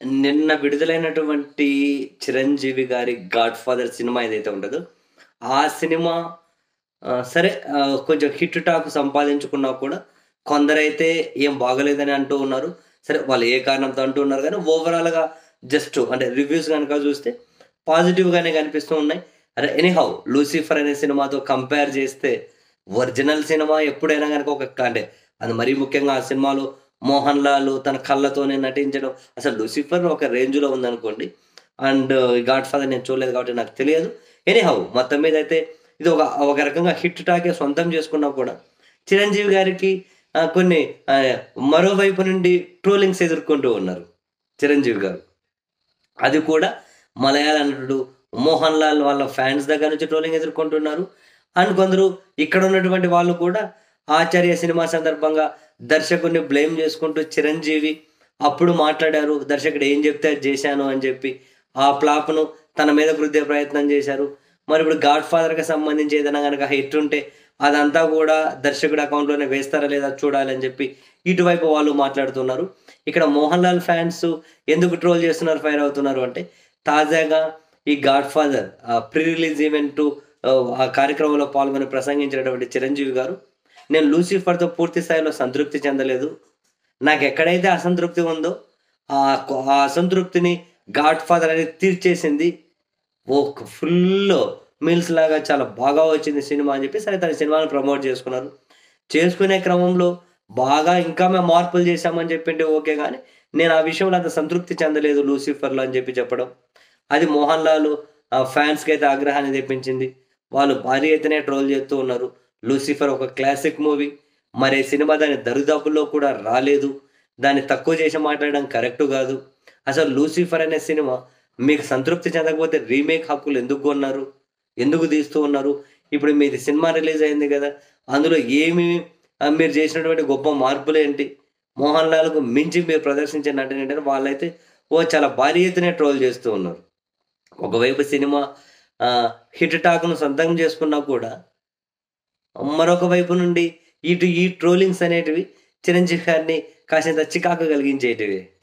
నిన్న విడుదలైనటువంటి చిరంజీవి గారి గాడ్ ఫాదర్ సినిమా ఏదైతే ఉంటుందో ఆ సినిమా ఆ, సరే ఆ, కొంచెం హిట్ టాక్ సంపాదించుకున్నా కూడా కొందరైతే ఏం బాగలేదని అంటూ ఉన్నారు సరే వాళ్ళు ఏ కారణంతో అంటూ ఉన్నారు కానీ ఓవరాల్గా జస్ట్ అంటే రివ్యూస్ కనుక చూస్తే పాజిటివ్గానే కనిపిస్తూ ఉన్నాయి అరే ఎనీహౌ లూసిఫర్ అనే సినిమాతో కంపేర్ చేస్తే ఒరిజినల్ సినిమా ఎప్పుడైనా కనుక ఒక అంటే అది మరీ ముఖ్యంగా ఆ సినిమాలో మోహన్ లాల్ తన కళ్ళతోనే నటించడం అసలు లూసిఫర్ ఒక రేంజ్లో ఉందనుకోండి అండ్ గాడ్ ఫాదర్ నేను చూడలేదు కాబట్టి నాకు తెలియదు ఎనీహౌ మొత్తం మీద అయితే ఇది ఒక ఒక రకంగా హిట్ టాకే సొంతం చేసుకున్నా కూడా చిరంజీవి గారికి ఆ, కొన్ని ఆ, మరోవైపు నుండి ట్రోలింగ్స్ ఎదుర్కొంటూ ఉన్నారు చిరంజీవి గారు అది కూడా మలయాళ నటుడు మోహన్ లాల్ వాళ్ళ ఫ్యాన్స్ దగ్గర నుంచి ట్రోలింగ్ ఎదుర్కొంటున్నారు అండ్ కొందరు ఇక్కడ ఉన్నటువంటి వాళ్ళు కూడా ఆచార్య సినిమా సందర్భంగా దర్శకుడిని బ్లేమ్ చేసుకుంటూ చిరంజీవి అప్పుడు మాట్లాడారు దర్శకుడు ఏం చెప్తే అది చేశాను అని చెప్పి ఆ ప్లాప్ను తన మీద వృద్ధే ప్రయత్నం చేశారు మరి ఇప్పుడు గాడ్ ఫాదర్కి సంబంధించి ఏదైనా కనుక హిట్ ఉంటే అదంతా కూడా దర్శకుడి అకౌంట్లోనే వేస్తారా లేదా చూడాలని చెప్పి ఇటువైపు వాళ్ళు మాట్లాడుతున్నారు ఇక్కడ మోహన్ లాల్ ఫ్యాన్స్ ఎందుకు ట్రోల్ చేస్తున్నారు ఫైర్ అవుతున్నారు అంటే తాజాగా ఈ Godfather pre release event ఆ కార్యక్రమంలో పాల్గొని ప్రసంగించినటువంటి చిరంజీవి గారు నేను లూసిఫర్తో పూర్తి స్థాయిలో సంతృప్తి చెందలేదు నాకు ఎక్కడైతే అసంతృప్తి ఉందో ఆ ఆ అసంతృప్తిని గాడ్ ఫాదర్ అనేది తీర్చేసింది ఓ ఫుల్ మీల్స్ లాగా చాలా బాగా వచ్చింది సినిమా అని చెప్పి సరే తన సినిమాను ప్రమోట్ చేసుకున్నారు చేసుకునే క్రమంలో బాగా ఇంకా మేము మార్పులు చేశామని చెప్పింటే ఓకే కానీ నేను ఆ విషయంలో అంత సంతృప్తి చెందలేదు లూసిఫర్లో అని చెప్పి చెప్పడం అది మోహన్ లాల్ ఫ్యాన్స్కి అయితే ఆగ్రహాన్ని తెప్పించింది వాళ్ళు భారీ ఎత్తునే ట్రోల్ చేస్తూ ఉన్నారు లూసిఫర్ ఒక క్లాసిక్ మూవీ మరి ఈ సినిమా దాని దరిదాపుల్లో కూడా రాలేదు దాన్ని తక్కువ చేసి మాట్లాడడం కరెక్ట్ కాదు అసలు లూసిఫర్ అనే సినిమా మీకు సంతృప్తి చెందకపోతే రీమేక్ హక్కులు ఎందుకు కొన్నారు ఎందుకు తీస్తూ ఉన్నారు ఇప్పుడు మీది సినిమా రిలీజ్ అయింది కదా అందులో ఏమి ఆ, మీరు చేసినటువంటి గొప్ప మార్పులు ఏంటి మోహన్ లాల్కు మించి మీరు ప్రదర్శించిన నటన ఏంటంటే వాళ్ళైతే ఓ చాలా భారీ ఎత్తునే ట్రోల్ చేస్తూ ఉన్నారు ఒకవైపు సినిమా ఆ, హిట్ టాక్ను సొంతం చేసుకున్నా కూడా మరొక వైపు నుండి ఇటు ఈ ట్రోలింగ్స్ అనేటివి చిరంజీవి గారిని కాసింత చికాకు కలిగించేటివి